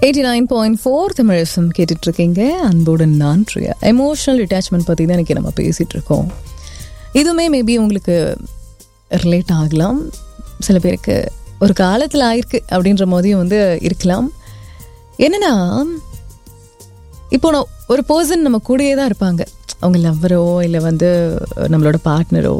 eighty nine point four தமிழசம் கேட்டுட்டு இருக்கீங்க அன்புடன் நான் பிரியா எமோஷனல் அட்டாச்மெண்ட் பற்றி தான் இன்றைக்கி நம்ம பேசிகிட்டு இருக்கோம் இதுவுமே மேபி உங்களுக்கு ரிலேட் ஆகலாம் சில பேருக்கு ஒரு காலத்தில் ஆயிருக்கு அப்படின்ற மாதிரியும் வந்து இருக்கலாம் என்னன்னா இப்போ நான் ஒரு பர்சன் நம்ம கூடயே தான் இருப்பாங்க அவங்க லவ்வரோ இல்லை வந்து நம்மளோட பார்ட்னரோ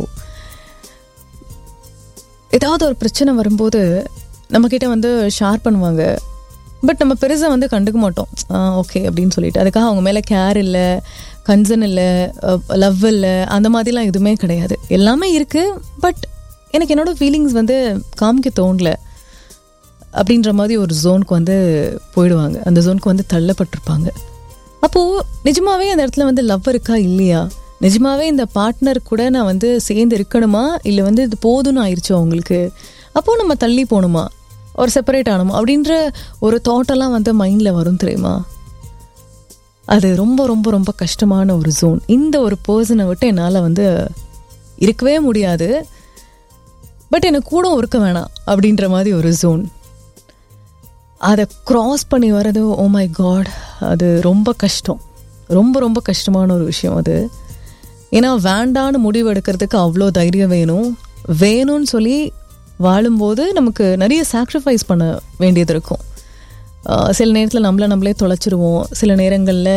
ஏதாவது ஒரு பிரச்சனை வரும்போது நம்மக்கிட்ட வந்து ஷேர் பண்ணுவாங்க பட் நம்ம பெருசாக வந்து கண்டுக்க மாட்டோம் ஓகே அப்படின்னு சொல்லிட்டு அதுக்காக அவங்க மேலே கேர் இல்லை கன்சர்ன் இல்லை லவ் இல்லை அந்த மாதிரிலாம் எதுவுமே கிடையாது எல்லாமே இருக்குது பட் எனக்கு என்னோடய ஃபீலிங்ஸ் வந்து காமிக்க தோணல அப்படின்ற மாதிரி ஒரு ஜோனுக்கு வந்து போயிடுவாங்க அந்த ஜோனுக்கு வந்து தள்ளப்பட்டிருப்பாங்க அப்போது நிஜமாவே அந்த இடத்துல வந்து லவ் இருக்கா இல்லையா நிஜமாவே இந்த பார்ட்னர் கூட நான் வந்து சேர்ந்து இருக்கணுமா இல்லை வந்து இது போதும்னு ஆயிடுச்சு அவங்களுக்கு அப்போது நம்ம தள்ளி போகணுமா ஒரு செப்பரேட் ஆகணுமா அப்படின்ற ஒரு தாட்டெல்லாம் வந்து மைண்டில் வரும் தெரியுமா அது ரொம்ப ரொம்ப ரொம்ப கஷ்டமான ஒரு ஜோன் இந்த ஒரு பர்சனை விட்டு என்னால் வந்து இருக்கவே முடியாது பட் எனக்கு கூட இருக்க வேணாம் அப்படின்ற மாதிரி ஒரு ஜோன் அதை க்ராஸ் பண்ணி வர்றது ஓ மை காட் அது ரொம்ப கஷ்டம் ரொம்ப ரொம்ப கஷ்டமான ஒரு விஷயம் அது ஏன்னா வேண்டான்னு முடிவு எடுக்கிறதுக்கு அவ்வளோ தைரியம் வேணும் வேணும்னு சொல்லி வாழும்போது நமக்கு நிறைய சாக்ரிஃபைஸ் பண்ண வேண்டியது இருக்கும் சில நேரத்தில் நம்மளை நம்மளே தொலைச்சிருவோம் சில நேரங்களில்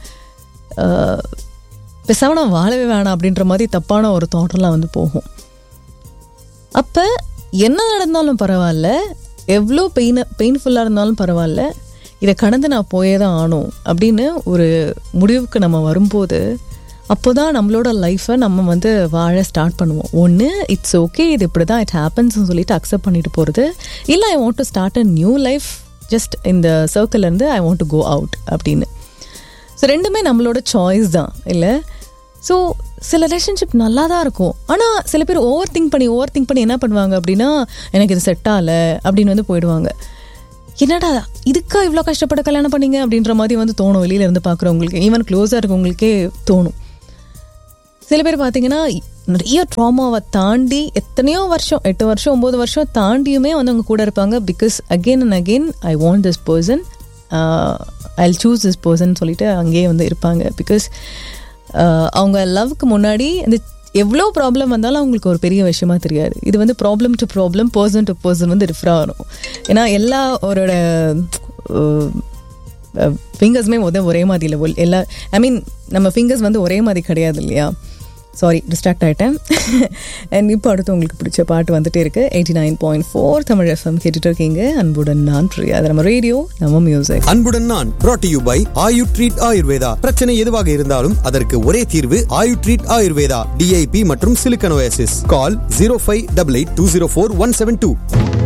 பெசாம நம்ம வாழவே வேணாம் அப்படின்ற மாதிரி தப்பான ஒரு தோட்டம்லாம் வந்து போகும் அப்போ என்ன நடந்தாலும் பரவாயில்ல எவ்வளோ பெயின் பெயின்ஃபுல்லாக இருந்தாலும் பரவாயில்ல இதை கடந்து நான் போயே தான் ஆனும் அப்படின்னு ஒரு முடிவுக்கு நம்ம வரும்போது அப்போ தான் நம்மளோட லைஃப்பை நம்ம வந்து வாழ ஸ்டார்ட் பண்ணுவோம் ஒன்று இட்ஸ் ஓகே இது இப்படி தான் இட் ஹேப்பன்ஸ்னு சொல்லிட்டு அக்செப்ட் பண்ணிட்டு போகிறது இல்லை I want to start a new life just இந்த சர்க்கிள்லேருந்து I want to go out அப்படின்னு ஸோ ரெண்டுமே நம்மளோட சாய்ஸ் தான் இல்லை ஸோ சில ரிலேஷன்ஷிப் நல்லா தான் இருக்கும் ஆனால் சில பேர் ஓவர் திங்க் பண்ணி ஓவர் திங்க் பண்ணி என்ன பண்ணுவாங்க அப்படின்னா எனக்கு இது செட் ஆகலை அப்படின்னு வந்து போயிடுவாங்க என்னடா இதுக்கா இவ்வளோ கஷ்டப்பட்டு கல்யாணம் பண்ணீங்க அப்படின்ற மாதிரி வந்து தோணும் வெளியில இருந்து பார்க்குறவங்களுக்கு ஈவன் க்ளோஸாக இருக்கவங்களுக்கே தோணும் சில பேர் பார்த்தீங்கன்னா நிறைய ட்ராமாவை தாண்டி எத்தனையோ வருஷம் எட்டு வருஷம் ஒம்பது வருஷம் தாண்டியுமே வந்து அவங்க கூட இருப்பாங்க because again and again I want this person I choose this person சொல்லிட்டு அங்கேயே வந்து இருப்பாங்க பிகாஸ் அவங்க லவ்க்கு முன்னாடி அந்த எவ்வளோ ப்ராப்ளம் வந்தாலும் அவங்களுக்கு ஒரு பெரிய விஷயமா தெரியாது இது வந்து problem to problem person to person வந்து டிஃப்ரெண்ட் ஆகும் ஏன்னா எல்லா அவரோட ஃபிங்கர்ஸுமே வந்து ஒரே மாதிரி இல்லை எல்லா ஐ மீன் நம்ம ஃபிங்கர்ஸ் வந்து ஒரே மாதிரி கிடையாது இல்லையா சாரி டிஸ்ட்ராக்ட் ஆகிட்டேன் அண்ட் இப்போ அடுத்து உங்களுக்கு பிடிச்ச பாட்டு வந்துட்டே இருக்கு eighty nine point four Tamil FM கேட்டுட்டு இருக்கீங்க அன்புடன் நான் பிரியா அது நம்ம ரேடியோ நம்ம மியூசிக் அன்புடன் நான் brought to you by Ayu treat Ayurveda பிரச்சனை எதுவாக இருந்தாலும் அதற்கு ஒரே தீர்வு ஆயு ட்ரீட் ஆயுர்வேதா டிஐபி மற்றும் சிலிக்கனோசிஸ் call zero five double eight two zero four one seven two